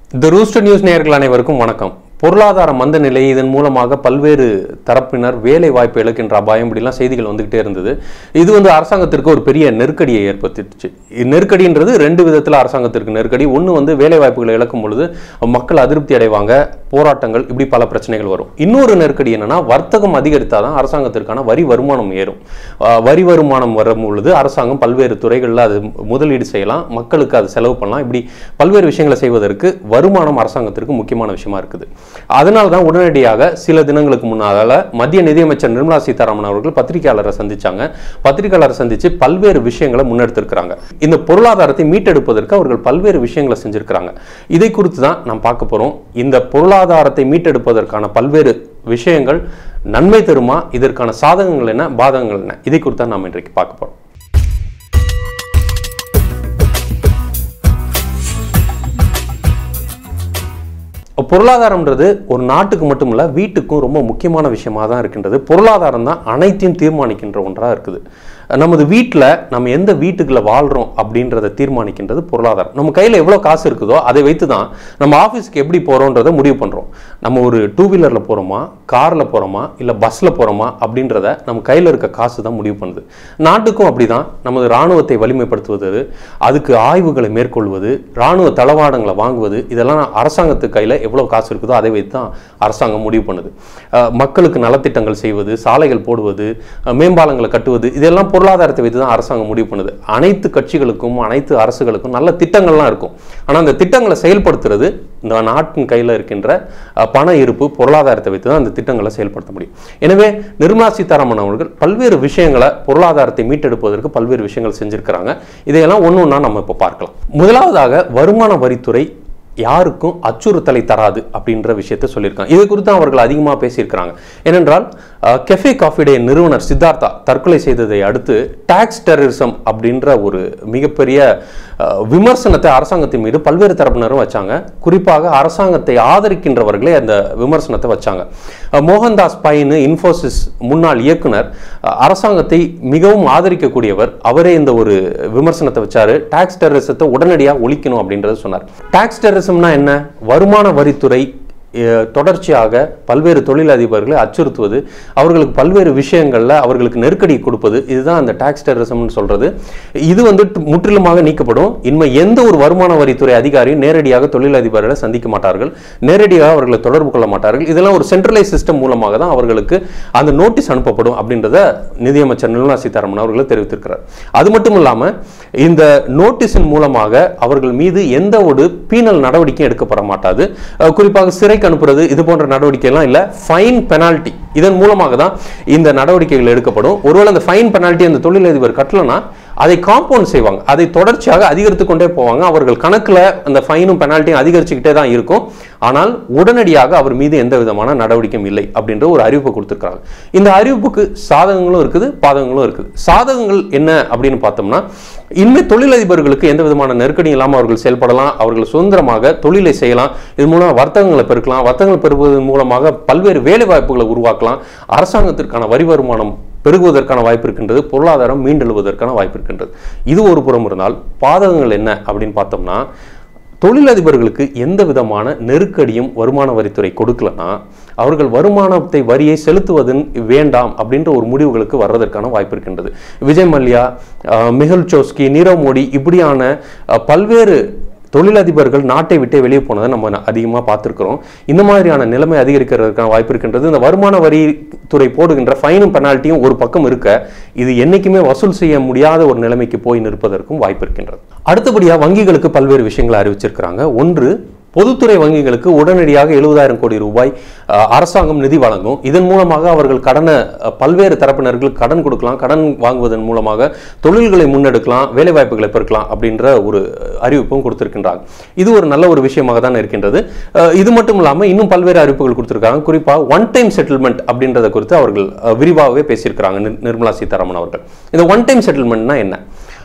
த rooster news நேயர்கள் அனைவருக்கும் வணக்கம் பொருளாதார மந்த நிலை இதன் மூலமாக பல்வேறு தரப்பினர் வேலை வாய்ப்பு இழக்கின்ற அபாயம் இப்படிலாம் செய்திகள் வந்துகிட்டே இருந்தது இது வந்து அரசாங்கத்திற்கு ஒரு பெரிய நெருக்கடியை ஏற்படுத்திடுச்சு நெருக்கடின்றது ரெண்டு விதத்தில் அரசாங்கத்திற்கு நெருக்கடி ஒன்று வந்து வேலை வாய்ப்புகளை இழக்கும் பொழுது மக்கள் அதிருப்தி அடைவாங்க போராட்டங்கள் இப்படி பல பிரச்சனைகள் வரும் இன்னொரு நெருக்கடி என்னன்னா வர்த்தகம் அதிகரித்தாதான் அரசாங்கத்திற்கான வரி வருமானம் ஏறும் அஹ் வரி வருமானம் வரும் பொழுது அரசாங்கம் பல்வேறு துறைகளில் அது முதலீடு செய்யலாம் மக்களுக்கு அது செலவு பண்ணலாம் இப்படி பல்வேறு விஷயங்களை செய்வதற்கு வருமானம் அரசாங்கத்திற்கு முக்கியமான விஷயமா இருக்குது அதனால தான் உடனடியாக சில தினங்களுக்கு முன்னால மத்திய நிதியமைச்சர் நிர்மலா சீதாராமன் அவர்கள் பத்திரிகையாளரை சந்திச்சாங்க பத்திரிகையாளரை சந்திச்சு பல்வேறு விஷயங்களை முன்னெடுத்திருக்கிறாங்க இந்த பொருளாதாரத்தை மீட்டெடுப்பதற்கு அவர்கள் பல்வேறு விஷயங்களை செஞ்சிருக்கிறாங்க இதை குறித்து தான் நாம் பார்க்க போறோம் இந்த பொருளாதாரத்தை மீட்டெடுப்பதற்கான பல்வேறு விஷயங்கள் நன்மை தருமா இதற்கான சாதகங்கள் என்ன பாதகங்கள் என்ன இதை குறித்து தான் நாம் இன்றைக்கு பார்க்க போறோம் பொருளாதாரம்ன்றது ஒரு நாட்டுக்கு மட்டும் இல்ல வீட்டுக்கும் ரொம்ப முக்கியமான விஷயமா தான் இருக்கின்றது பொருளாதாரம் தான் அனைத்தையும் தீர்மானிக்கின்ற ஒன்றாக இருக்குது நமது வீட்டில் நம்ம எந்த வீட்டுக்குள்ள வாழ்கிறோம் அப்படின்றத தீர்மானிக்கின்றது பொருளாதாரம் நம்ம கையில் எவ்வளோ காசு இருக்குதோ அதை வைத்து தான் நம்ம ஆஃபீஸ்க்கு எப்படி போகிறோன்றதை முடிவு பண்ணுறோம் நம்ம ஒரு டூ வீலரில் போகிறோமா காரில் போகிறோமா இல்லை பஸ்ஸில் போகிறோமா அப்படின்றத நம்ம கையில் இருக்க காசு தான் முடிவு பண்ணுது நாட்டுக்கும் அப்படி தான் நமது இராணுவத்தை வலிமைப்படுத்துவது அதுக்கு ஆய்வுகளை மேற்கொள்வது இராணுவ தளவாடங்களை வாங்குவது இதெல்லாம் அரசாங்கத்து கையில் எவ்வளோ காசு இருக்குதோ அதை வைத்து தான் அரசாங்கம் முடிவு பண்ணுது அஹ் மக்களுக்கு நலத்திட்டங்கள் செய்வது சாலைகள் போடுவது அஹ் மேம்பாலங்களை கட்டுவது இதெல்லாம் பொருளாதாரத்தை வைத்து தான் அரசாங்கம் முடிவு பண்ணுது அனைத்து கட்சிகளுக்கும் அனைத்து அரசுகளுக்கும் நல்ல திட்டங்கள்லாம் இருக்கும் ஆனால் அந்த திட்டங்களை செயல்படுத்துறது இந்த நாட்டின் கையில் இருக்கின்ற அஹ், பண இருப்பு பொருளாதாரத்தை வைத்து தான் அந்த திட்டங்களை செயல்படுத்த முடியும் எனவே நிர்மலா சீதாராமன் அவர்கள் பல்வேறு விஷயங்களை பொருளாதாரத்தை மீட்டெடுப்பதற்கு பல்வேறு விஷயங்கள் செஞ்சிருக்கிறாங்க இதையெல்லாம் ஒன்று ஒன்றா நம்ம இப்போ பார்க்கலாம் முதலாவதாக வருமான வரித்துறை யாருக்கும் அச்சுறுத்தலை தராது அப்படின்ற விஷயத்தை சொல்லியிருக்காங்க இது குறித்து அவர்கள் அதிகமாக பேசியிருக்கிறாங்க ஏனென்றால் அஹ், கெஃபே காஃபியுடைய நிறுவனர் சித்தார்த்தா தற்கொலை செய்ததை அடுத்து டாக்ஸ் டெரரிசம் அப்படின்ற ஒரு மிகப்பெரிய அஹ், விமர்சனத்தை அரசாங்கத்தின் மீது பல்வேறு தரப்பினரும் வச்சாங்க குறிப்பாக அரசாங்கத்தை ஆதரிக்கின்றவர்களே அந்த விமர்சனத்தை வச்சாங்க அஹ், மோகன்தாஸ் பைன் இன்ஃபோசிஸ் முன்னாள் இயக்குனர் அஹ், அரசாங்கத்தை மிகவும் ஆதரிக்கக்கூடியவர் அவரே இந்த ஒரு விமர்சனத்தை வச்சாரு டாக்ஸ் டெரரிசத்தை உடனடியாக ஒழிக்கணும் அப்படின்றத சொன்னார் டாக்ஸ் டெரரிசம்னா என்ன வருமான வரித்துறை அஹ், தொடர்ச்சியாக பல்வேறு தொழிலதிபர்களை அச்சுறுத்துவது அவர்களுக்கு பல்வேறு விஷயங்களில் அவர்களுக்கு நெருக்கடி கொடுப்பது இதுதான் அந்த டாக்ஸ் டெரரிசம்னு சொல்றது இது வந்து டு- முற்றிலுமாக நீக்கப்படும் இனிமே எந்த ஒரு வருமான வரித்துறை அதிகாரியும் நேரடியாக தொழிலதிபர்களை சந்திக்க மாட்டார்கள் நேரடியாக அவர்களை தொடர்பு கொள்ள மாட்டார்கள் இதெல்லாம் ஒரு சென்ட்ரலைஸ் சிஸ்டம் மூலமாக தான் அவர்களுக்கு அந்த நோட்டீஸ் அனுப்பப்படும் அப்படின்றத நிதியமைச்சர் நிர்மலா சீதாராமன் அவர்கள் தெரிவித்திருக்கிறார் அது மட்டும் இல்லாமல் இந்த நோட்டீஸின் மூலமாக அவர்கள் மீது எந்த ஒரு பீனல் நடவடிக்கையும் எடுக்கப்பட மாட்டாது அஹ் குறிப்பாக சிறைக்கு அனுப்புறது இது போன்ற நடவடிக்கை எல்லாம் இல்ல ஃபைன் பெனால்ட்டி இதன் மூலமாக தான் இந்த நடவடிக்கைகள் எடுக்கப்படும் ஒருவேளை அந்த ஃபைன் பெனால்ட்டி அந்த தொழிலதிபர் கட்டலனா அதை காம்பவுண்ட் செய்வாங்க அதை தொடர்ச்சியாக அதிகரித்து கொண்டே போவாங்க அவர்கள் கணக்குல அந்த ஃபைனும் பெனால்ட்டியும் அதிகரிச்சுக்கிட்டே தான் இருக்கும் ஆனால் உடனடியாக அவர் மீது எந்த விதமான நடவடிக்கையும் இல்லை அப்படின்ற ஒரு அறிவிப்பு கொடுத்திருக்காங்க இந்த அறிவிப்புக்கு சாதகங்களும் இருக்குது பாதகங்களும் இருக்குது சாதகங்கள் என்ன அப்படின்னு பார்த்தோம்னா இனிமே தொழிலதிபர்களுக்கு எந்த விதமான நெருக்கடியும் இல்லாமல் அவர்கள் செயல்படலாம் அவர்கள் சுதந்திரமாக தொழிலை செய்யலாம் இது மூலம் வர்த்தகங்களை பெருக்கலாம் வர்த்தகங்கள் பெருக்குவதன் மூலமாக பல்வேறு வேலை வாய்ப்புகளை உருவாக்கலாம் அரசாங்கத்திற்கான வரி வருமானம் பெருகுவதற்கான வாய்ப்பு இருக்கின்றது பொருளாதாரம் மீண்டெழுவதற்கான வாய்ப்பு இருக்கின்றது இது ஒரு புறம் இருந்தால் பாதகங்கள் என்ன அப்படின்னு பார்த்தோம்னா தொழிலதிபர்களுக்கு எந்த விதமான நெருக்கடியும் வருமான வரித்துறை கொடுக்கலனா அவர்கள் வருமானத்தை வரியை செலுத்துவதன் வேண்டாம் அப்படின்ற ஒரு முடிவுகளுக்கு வர்றதற்கான வாய்ப்பு இருக்கின்றது விஜய் மல்யா அஹ், மிகுல் சோஸ்கி நீரவ் மோடி இப்படியான அஹ், பல்வேறு தொழிலதிபர்கள் நாட்டை விட்டே வெளியே போனதை நம்ம அதிகமாக பார்த்துருக்கிறோம் இந்த மாதிரியான நிலைமை அதிகரிக்கிறதுக்கான வாய்ப்பு இருக்கின்றது இந்த வருமான வரித்துறை போடுகின்ற ஃபைனும் பெனால்ட்டியும் ஒரு பக்கம் இருக்க இது என்னைக்குமே வசூல் செய்ய முடியாத ஒரு நிலைமைக்கு போய் நிற்பதற்கும் வாய்ப்பு இருக்கின்றது அடுத்தபடியாக வங்கிகளுக்கு பல்வேறு விஷயங்களை அறிவிச்சிருக்கிறாங்க ஒன்று பொதுத்துறை வங்கிகளுக்கு உடனடியாக எழுபதாயிரம் கோடி ரூபாய் அஹ், அரசாங்கம் நிதி வழங்கும் இதன் மூலமாக அவர்கள் கடனை அஹ், பல்வேறு தரப்பினர்களுக்கு கடன் கொடுக்கலாம் கடன் வாங்குவதன் மூலமாக தொழில்களை முன்னெடுக்கலாம் வேலை வாய்ப்புகளை பெருக்கலாம் அப்படின்ற ஒரு அறிவிப்பும் கொடுத்திருக்கின்றாங்க இது ஒரு நல்ல ஒரு விஷயமாக தான் இருக்கின்றது அஹ், இது மட்டும் இல்லாமல் இன்னும் பல்வேறு அறிவிப்புகள் கொடுத்திருக்காங்க குறிப்பாக ஒன் டைம் செட்டில்மெண்ட் அப்படின்றத குறித்து அவர்கள் அஹ், விரிவாகவே பேசியிருக்கிறாங்க நிர்- நிர்மலா சீதாராமன் அவர்கள் இந்த ஒன் டைம் செட்டில்மெண்ட்னா என்ன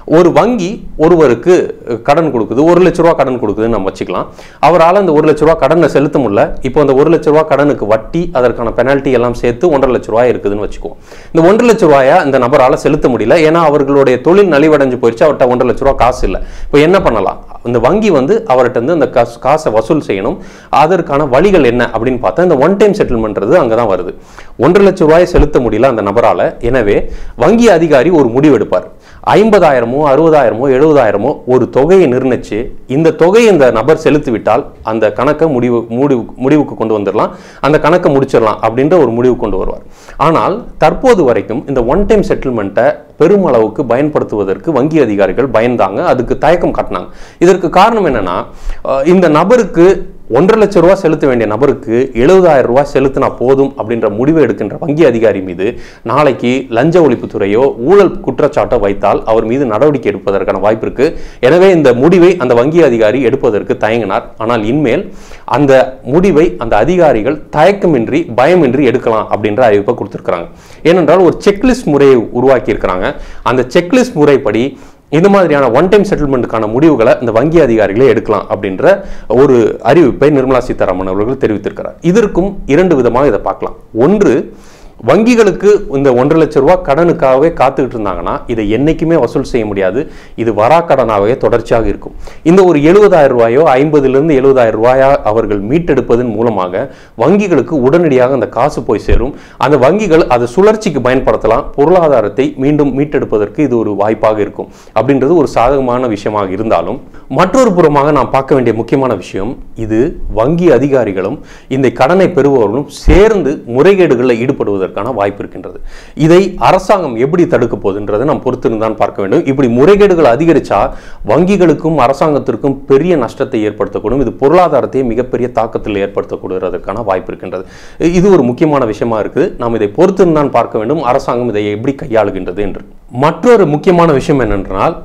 ஒரு வங்கி ஒருவருக்கு அஹ், கடன் கொடுக்குது ஒரு லட்ச ரூபா கடன் கொடுக்குதுன்னு நம்ம வச்சுக்கலாம் அவரால் அந்த ஒரு லட்ச ரூபா கடனை செலுத்த முடியல இப்போ அந்த ஒரு லட்ச ரூபா கடனுக்கு வட்டி அதற்கான பெனால்ட்டி எல்லாம் சேர்த்து ஒன்றரை லட்ச ரூபாய் இருக்குதுன்னு வச்சுக்குவோம் இந்த ஒன்றரை லட்ச ரூபாயா இந்த நபரால் செலுத்த முடியல ஏன்னா அவர்களுடைய தொழில் நலிவடைஞ்சு போயிடுச்சு அவர்கிட்ட ஒன்றரை லட்ச ரூபா காசு இல்லை இப்போ என்ன பண்ணலாம் இந்த வங்கி வந்து அவர்கிட்ட இருந்து அந்த காசு காசை வசூல் செய்யணும் அதற்கான வழிகள் என்ன அப்படின்னு பார்த்தா இந்த ஒன் டைம் செட்டில்மெண்ட்றது அங்கே தான் வருது ஒன்றரை லட்ச ரூபாயை செலுத்த முடியல அந்த நபரால் எனவே வங்கி அதிகாரி ஒரு முடிவு எடுப்பார் ஐம்பதாயிரமோ அறுபதாயிரமோ எழுபதாயிரமோ ஒரு தொகையை நிர்ணயிச்சு இந்த தொகையை இந்த நபர் செலுத்திவிட்டால் அந்த கணக்கை முடிவு முடிவு முடிவுக்கு கொண்டு வந்துடலாம் அந்த கணக்கை முடிச்சிடலாம் அப்படின்ற ஒரு முடிவு கொண்டு வருவார் ஆனால் தற்போது வரைக்கும் இந்த ஒன் டைம் செட்டில்மெண்ட்டை பெருமளவுக்கு பயன்படுத்துவதற்கு வங்கி அதிகாரிகள் பயந்தாங்க அதுக்கு தயக்கம் காட்டினாங்க இதற்கு காரணம் என்னன்னா அஹ் இந்த நபருக்கு ஒன்றரை லட்சம் ரூபாய் செலுத்த வேண்டிய நபருக்கு எழுபதாயிரம் ரூபாய் செலுத்தினா போதும் அப்படின்ற முடிவை எடுக்கின்ற வங்கி அதிகாரி மீது நாளைக்கு லஞ்ச ஒழிப்புத்துறையோ ஊழல் குற்றச்சாட்டோ வைத்தால் அவர் மீது நடவடிக்கை எடுப்பதற்கான வாய்ப்பு இருக்கு எனவே இந்த முடிவை அந்த வங்கி அதிகாரி எடுப்பதற்கு தயங்கினார் ஆனால் இனிமேல் அந்த முடிவை அந்த அதிகாரிகள் தயக்கமின்றி பயமின்றி எடுக்கலாம் அப்படின்ற அறிவிப்பை கொடுத்திருக்கிறாங்க ஏனென்றால் ஒரு செக்லிஸ்ட் முறையை உருவாக்கி இருக்கிறாங்க அந்த செக்லிஸ்ட் முறைப்படி இந்த மாதிரியான ஒன் டைம் செட்டில்மெண்ட்டுக்கான முடிவுகளை இந்த வங்கி அதிகாரிகளே எடுக்கலாம் அப்படின்ற ஒரு அறிவிப்பை நிர்மலா சீதாராமன் அவர்கள் தெரிவித்திருக்கிறார் இதற்கும் இரண்டு விதமாக இதை பார்க்கலாம் ஒன்று வங்கிகளுக்கு இந்த ஒன்றரை லட்ச ரூபா கடனுக்காகவே காத்துக்கிட்டு இருந்தாங்கன்னா இதை என்னைக்குமே வசூல் செய்ய முடியாது இது வராக்கடனாகவே தொடர்ச்சியாக இருக்கும் இந்த ஒரு எழுபதாயிரம் ரூபாயோ ஐம்பதுலேருந்து எழுபதாயிரம் ரூபாயா அவர்கள் மீட்டெடுப்பதன் மூலமாக வங்கிகளுக்கு உடனடியாக அந்த காசு போய் சேரும் அந்த வங்கிகள் அதை சுழற்சிக்கு பயன்படுத்தலாம் பொருளாதாரத்தை மீண்டும் மீட்டெடுப்பதற்கு இது ஒரு வாய்ப்பாக இருக்கும் அப்படின்றது ஒரு சாதகமான விஷயமாக இருந்தாலும் மற்றொரு புறமாக நாம் பார்க்க வேண்டிய முக்கியமான விஷயம் இது வங்கி அதிகாரிகளும் இந்த கடனை பெறுபவர்களும் சேர்ந்து முறைகேடுகளில் ஈடுபடுவதற்கான வாய்ப்பு இருக்கின்றது இதை அரசாங்கம் எப்படி தடுக்க போகுதுன்றதை நாம் பொறுத்திருந்தான் பார்க்க வேண்டும் இப்படி முறைகேடுகள் அதிகரிச்சா வங்கிகளுக்கும் அரசாங்கத்திற்கும் பெரிய நஷ்டத்தை ஏற்படுத்தக்கூடும் இது பொருளாதாரத்தை மிகப்பெரிய தாக்கத்தில் ஏற்படுத்தக்கூடுவதற்கான வாய்ப்பு இருக்கின்றது இது ஒரு முக்கியமான விஷயமா இருக்குது நாம் இதை பொறுத்திருந்தான் பார்க்க வேண்டும் அரசாங்கம் இதை எப்படி கையாளுகின்றது என்று மற்றொரு முக்கியமான விஷயம் என்னென்றால்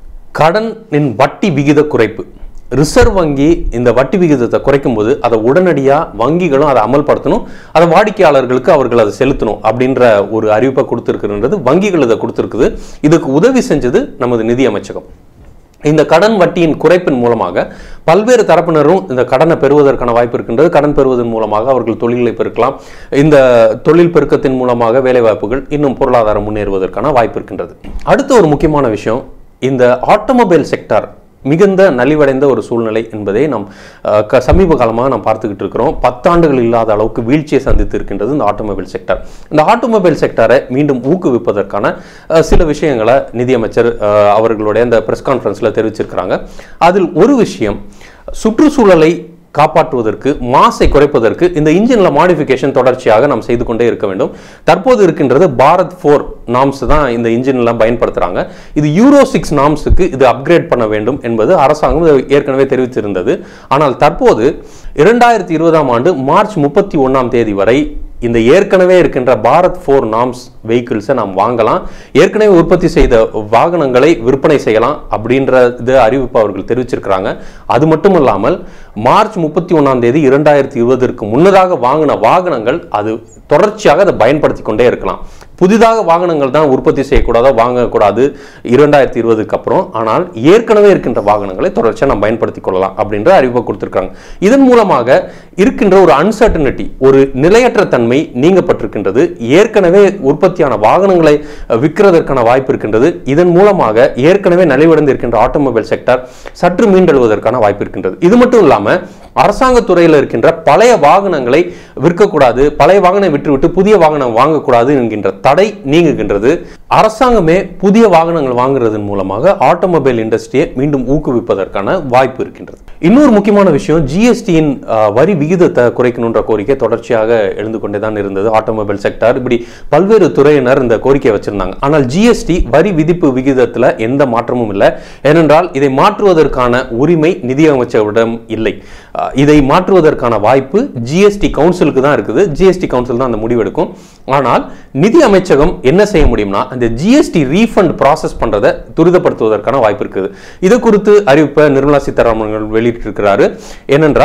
கடனின் வட்டி விகித குறைப்பு ரிசர்வ் வங்கி இந்த வட்டி விகிதத்தை குறைக்கும் போது அதை உடனடியாக வங்கிகளும் அதை அமல்படுத்தணும் அதை வாடிக்கையாளர்களுக்கு அவர்கள் அதை செலுத்தணும் அப்படின்ற ஒரு அறிவிப்பை கொடுத்துருக்குன்றது வங்கிகள் இதை கொடுத்துருக்குது இதுக்கு உதவி செஞ்சது நமது நிதி அமைச்சகம் இந்த கடன் வட்டியின் குறைப்பின் மூலமாக பல்வேறு தரப்பினரும் இந்த கடனை பெறுவதற்கான வாய்ப்பு இருக்கின்றது கடன் பெறுவதன் மூலமாக அவர்கள் தொழிலை பெருக்கலாம் இந்த தொழில் பெருக்கத்தின் மூலமாக வேலைவாய்ப்புகள் இன்னும் பொருளாதாரம் முன்னேறுவதற்கான வாய்ப்பு இருக்கின்றது அடுத்த ஒரு முக்கியமான விஷயம் இந்த ஆட்டோமொபைல் செக்டார் மிகுந்த நலிவடைந்த ஒரு சூழ்நிலை என்பதை நாம் அஹ், க- சமீப காலமாக நாம் பார்த்துக்கிட்டு இருக்கிறோம் பத்தாண்டுகள் இல்லாத அளவுக்கு வீழ்ச்சியை சந்தித்து இருக்கின்றது இந்த ஆட்டோமொபைல் செக்டார் இந்த ஆட்டோமொபைல் செக்டாரை மீண்டும் ஊக்குவிப்பதற்கான அஹ், சில விஷயங்களை நிதியமைச்சர் அஹ், அவர்களுடைய அந்த பிரஸ் கான்ஃபரன்ஸில் தெரிவிச்சிருக்கிறாங்க அதில் ஒரு விஷயம் சுற்றுச்சூழலை காப்பாற்றுவதற்கு மாசை குறைப்பதற்கு இந்த இன்ஜின்ல மாடிஃபிகேஷன் தொடர்ச்சியாக நாம் செய்து கொண்டே இருக்க வேண்டும் தற்போது இருக்கின்றது பாரத் ஃபோர் நாம்ஸ் தான் இந்த இன்ஜின்லாம் பயன்படுத்துறாங்க இது யூரோ சிக்ஸ் நாம்ஸுக்கு இது அப்கிரேட் பண்ண வேண்டும் என்பது அரசாங்கம் இதை ஏற்கனவே தெரிவித்திருந்தது ஆனால் தற்போது இரண்டாயிரத்தி இருபதாம் ஆண்டு மார்ச் முப்பத்தி ஒன்றாம் தேதி வரை இந்த ஏற்கனவே இருக்கின்ற பாரத் ஃபோர் நாம்ஸ் வெஹிக்கிள்ஸை நாம் வாங்கலாம் ஏற்கனவே உற்பத்தி செய்த வாகனங்களை விற்பனை செய்யலாம் அப்படின்ற இது அறிவிப்பு அவர்கள் தெரிவிச்சிருக்கிறாங்க அது மட்டும் இல்லாமல் மார்ச் முப்பத்தி ஒன்றாம் தேதி இரண்டாயிரத்தி இருபதற்கு முன்னதாக வாங்கின வாகனங்கள் அது தொடர்ச்சியாக அதை பயன்படுத்தி கொண்டே இருக்கலாம் புதிதாக வாகனங்கள் தான் உற்பத்தி செய்யக்கூடாதோ வாங்கக்கூடாது இரண்டாயிரத்தி இருபதுக்கு அப்புறம் ஆனால் ஏற்கனவே இருக்கின்ற வாகனங்களை தொடர்ச்சியாக நாம் பயன்படுத்திக் கொள்ளலாம் அப்படின்ற அறிவிப்பை கொடுத்திருக்காங்க இதன் மூலமாக இருக்கின்ற ஒரு அன்சர்டனிட்டி ஒரு நிலையற்ற தன்மை நீங்கப்பட்டிருக்கின்றது ஏற்கனவே உற்பத்தியான வாகனங்களை அஹ், விற்கிறதற்கான வாய்ப்பு இருக்கின்றது இதன் மூலமாக ஏற்கனவே நலிவடைந்து இருக்கின்ற ஆட்டோமொபைல் செக்டார் சற்று மீண்டெழுவதற்கான வாய்ப்பு இருக்கின்றது இது மட்டும் இல்லாம அரசாங்கத் துறையில் இருக்கின்ற பழைய வாகனங்களை விற்கக்கூடாது பழைய வாகனம் விற்றுவிட்டு புதிய வாகனம் வாங்கக்கூடாது என்கின்ற தடை நீங்குகின்றது அரசாங்கமே புதிய வாகனங்கள் வாங்குறதன் மூலமாக ஆட்டோமொபைல் இண்டஸ்ட்ரியை மீண்டும் ஊக்குவிப்பதற்கான வாய்ப்பு இருக்கின்றது இன்னொரு முக்கியமான விஷயம் ஜிஎஸ்டியின் வரி விகிதத்தை குறைக்கணுன்ற கோரிக்கை தொடர்ச்சியாக எழுந்து கொண்டே தான் இருந்தது ஆட்டோமொபைல் செக்டார் இப்படி பல்வேறு துறையினர் இந்த கோரிக்கையை வச்சிருந்தாங்க ஆனால் ஜிஎஸ்டி வரி விதிப்பு விகிதத்தில் எந்த மாற்றமும் இல்லை ஏனென்றால் இதை மாற்றுவதற்கான உரிமை நிதியமைச்சரிடம் இல்லை அஹ், இதை மாற்றுவதற்கான வாய்ப்பு ஜிஎஸ்டி கவுன்சிலுக்கு தான் இருக்குது ஜிஎஸ்டி கவுன்சில் தான் அந்த முடிவெடுக்கும் ஆனால் நிதி அமைச்சகம் என்ன செய்ய முடியும்னா அந்த ஜிஎஸ்டி ரீஃபண்ட் ப்ராசஸ் பண்றதை துரிதப்படுத்துவதற்கான வாய்ப்பு இருக்குது இது குறித்து அறிவிப்பை நிர்மலா சீதாராமன் அவர்கள் வெளியிட்டிருக்கிறாரு ஏனென்றால்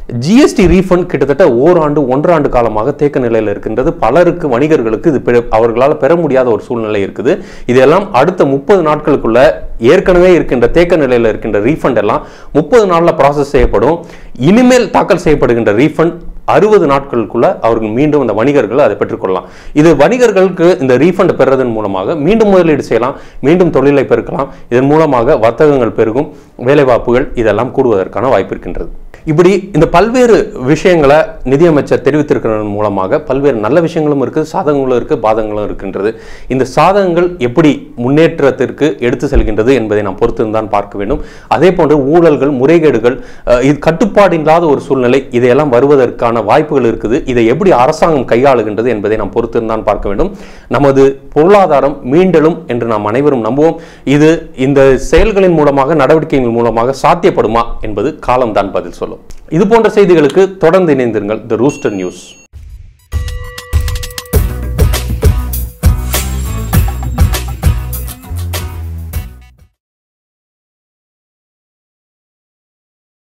ஜிஎஸ்டி ரீஃபண்ட் கிட்டத்தட்ட ஓராண்டு ஒன்றாண்டு காலமாக தேக்க நிலையில் இருக்கின்றது பலருக்கு வணிகர்களுக்கு இது பெற- அவர்களால் பெற முடியாத ஒரு சூழ்நிலை இருக்குது இதெல்லாம் அடுத்த முப்பது நாட்களுக்குள்ள ஏற்கனவே இருக்கின்ற தேக்க நிலையில் இருக்கின்ற ரீஃபண்ட் எல்லாம் முப்பது நாளில் ப்ராசஸ் செய்யப்படும் இனிமேல் தாக்கல் செய்யப்படுகின்ற ரீஃபண்ட் அறுபது நாட்களுக்குள்ள அவர்கள் மீண்டும் அந்த வணிகர்கள் அதை பெற்றுக்கொள்ளலாம் இது வணிகர்களுக்கு இந்த ரீஃபண்ட் பெறுறதன் மூலமாக மீண்டும் முதலீடு செய்யலாம் மீண்டும் தொழிலை பெருக்கலாம் இதன் மூலமாக வர்த்தகங்கள் பெருகும் வேலைவாய்ப்புகள் இதெல்லாம் கூடுவதற்கான வாய்ப்பு இருக்கின்றது இப்படி இந்த பல்வேறு விஷயங்களை நிதியமைச்சர் தெரிவித்திருக்கிறதன் மூலமாக பல்வேறு நல்ல விஷயங்களும் இருக்குது சாதகங்களும் இருக்குது பாதகங்களும் இருக்கின்றது இந்த சாதகங்கள் எப்படி முன்னேற்றத்திற்கு எடுத்து செல்கின்றது என்பதை நாம் பொறுத்திருந்தான் பார்க்க வேண்டும் அதே போன்று ஊழல்கள் முறைகேடுகள் அஹ், இது கட்டுப்பாடு இல்லாத ஒரு சூழ்நிலை இதையெல்லாம் வருவதற்கான வாய்ப்புகள் இருக்குது இதை எப்படி அரசாங்கம் கையாளுகின்றது என்பதை நாம் பொறுத்திருந்தான் பார்க்க வேண்டும் நமது பொருளாதாரம் மீண்டெழும் என்று நாம் அனைவரும் நம்புவோம் இது இந்த செயல்களின் மூலமாக நடவடிக்கைகள் மூலமாக சாத்தியப்படுமா என்பது காலம்தான் பதில் சொல்லும் இது போன்ற செய்திகளுக்கு தொடர்ந்து இணைந்திருங்கள் த ரூஸ்டர் நியூஸ்